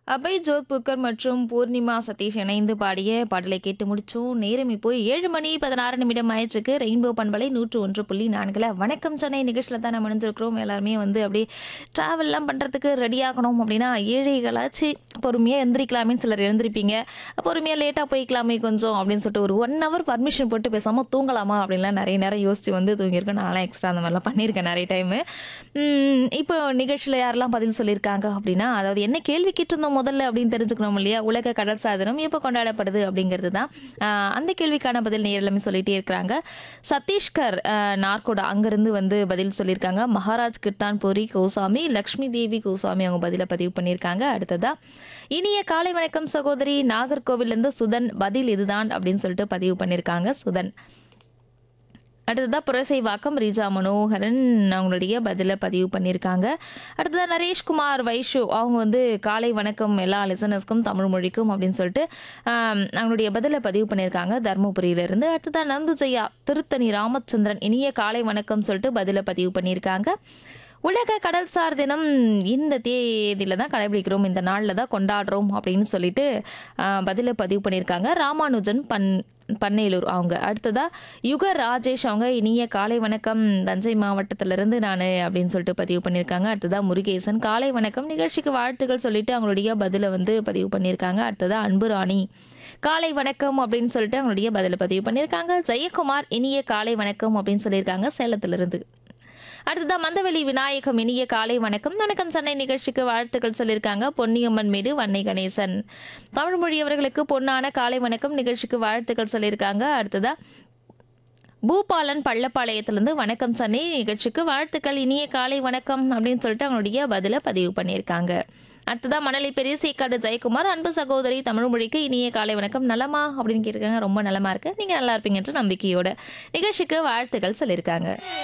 அபய் ஜோத்புக்கர் மற்றும் பூர்ணிமா சதீஷ் இணைந்து பாடிய பாடலை கேட்டு முடிச்சோம் நேரம் இப்போ ஏழு மணி பதினாறு நிமிடம் ஆயிடுச்சுக்கு ரெயின்போ பண்பலை நூற்று ஒன்று புள்ளி நான்குல வணக்கம் சென்னை நிகழ்ச்சியில் தான் நம்ம முடிஞ்சிருக்கிறோம் எல்லாருமே வந்து அப்படியே ட்ராவல்லாம் பண்ணுறதுக்கு ரெடி ஆகணும் அப்படின்னா ஏழைகளாச்சு பொறுமையாக எழுந்திரிக்கலாமேன்னு சிலர் எழுந்திருப்பீங்க பொறுமையாக லேட்டாக போய்க்கலாமே கொஞ்சம் அப்படின்னு சொல்லிட்டு ஒரு ஒன் ஹவர் பர்மிஷன் போட்டு பேசாமல் தூங்கலாமா அப்படின்லாம் நிறைய நேரம் யோசிச்சு வந்து தூங்கியிருக்கேன் நான்லாம் எக்ஸ்ட்ரா அந்த மாதிரிலாம் பண்ணியிருக்கேன் நிறைய டைமு இப்போ நிகழ்ச்சியில் யாரெல்லாம் பதில் சொல்லியிருக்காங்க அப்படின்னா அதாவது என்ன கேள்வி கேட்டிருந்தோம் முதல்ல அப்படின்னு தெரிஞ்சுக்கணும் இல்லையா உலக கடல் சாதனம் எப்போ கொண்டாடப்படுது அப்படிங்கிறது தான் ஆஹ் அந்த கேள்விக்கான பதில் நேர் எல்லாமே சொல்லிட்டே இருக்கிறாங்க சத்தீஸ்கர் ஆஹ் நார்கோடா அங்கேருந்து வந்து பதில் சொல்லியிருக்காங்க மகாராஜ் கிர்தான்புரி கோசாமி லக்ஷ்மி தேவி கோசாமி அவங்க பதிலை பதிவு பண்ணியிருக்காங்க அடுத்ததா இனிய காலை வணக்கம் சகோதரி நாகர்கோவிலேருந்து சுதன் பதில் இதுதான் அப்படின்னு சொல்லிட்டு பதிவு பண்ணியிருக்காங்க சுதன் அடுத்ததாக புரசைவாக்கம் ரீஜா மனோகரன் அவங்களுடைய பதிலை பதிவு பண்ணியிருக்காங்க அடுத்ததாக நரேஷ்குமார் வைஷு அவங்க வந்து காலை வணக்கம் எல்லா லிசனர்ஸ்க்கும் தமிழ் மொழிக்கும் அப்படின்னு சொல்லிட்டு ஆம், அவங்களுடைய பதிலை பதிவு பண்ணியிருக்காங்க தருமபுரியிலிருந்து அடுத்ததாக நந்துஜெயா திருத்தணி ராமச்சந்திரன் இனிய காலை வணக்கம் சொல்லிட்டு பதிலை பதிவு பண்ணியிருக்காங்க உலக கடல்சார் தினம் இந்த தேதியில தான் கடைபிடிக்கிறோம் இந்த நாளில் தான் கொண்டாடுறோம் அப்படின்னு சொல்லிட்டு ஆஹ், பதிலை பதிவு பண்ணியிருக்காங்க ராமானுஜன் பன் பன்னேலூர் அவங்க அடுத்ததா யுக ராஜேஷ் அவங்க இனிய காலை வணக்கம் தஞ்சை மாவட்டத்திலிருந்து நான் அப்படின்னு சொல்லிட்டு பதிவு பண்ணியிருக்காங்க அடுத்ததா முருகேசன் காலை வணக்கம் நிகழ்ச்சிக்கு வாழ்த்துக்கள் சொல்லிட்டு அவங்களுடைய பதிலை வந்து பதிவு பண்ணியிருக்காங்க அடுத்ததா அன்பு ராணி காலை வணக்கம் அப்படின்னு சொல்லிட்டு அவங்களுடைய பதிலை பதிவு பண்ணியிருக்காங்க ஜெயக்குமார் இனிய காலை வணக்கம் அப்படின்னு சொல்லியிருக்காங்க சேலத்திலிருந்து அடுத்ததா மந்தவெளி விநாயகம் இனிய காலை வணக்கம் வணக்கம் சென்னை நிகழ்ச்சிக்கு வாழ்த்துக்கள் சொல்லியிருக்காங்க பொன்னியம்மன் மீது வன்னை கணேசன் தமிழ் மொழியவர்களுக்கு பொன்னான காலை வணக்கம் நிகழ்ச்சிக்கு வாழ்த்துக்கள் சொல்லியிருக்காங்க அடுத்ததா பூபாலன் பள்ளப்பாளையத்திலிருந்து வணக்கம் சென்னை நிகழ்ச்சிக்கு வாழ்த்துக்கள் இனிய காலை வணக்கம் அப்படின்னு சொல்லிட்டு அவங்களுடைய பதிலை பதிவு பண்ணியிருக்காங்க அடுத்ததா மணலி பெரியசேக்காடு ஜெயக்குமார் அன்பு சகோதரி தமிழ் மொழிக்கு இனிய காலை வணக்கம் நலமா அப்படின்னு கேட்டிருக்காங்க ரொம்ப நலமா இருக்கு நீங்க நல்லா இருப்பீங்கன்ற நம்பிக்கையோட நிகழ்ச்சிக்கு வாழ்த்துக்கள் சொல்லியிருக்காங்க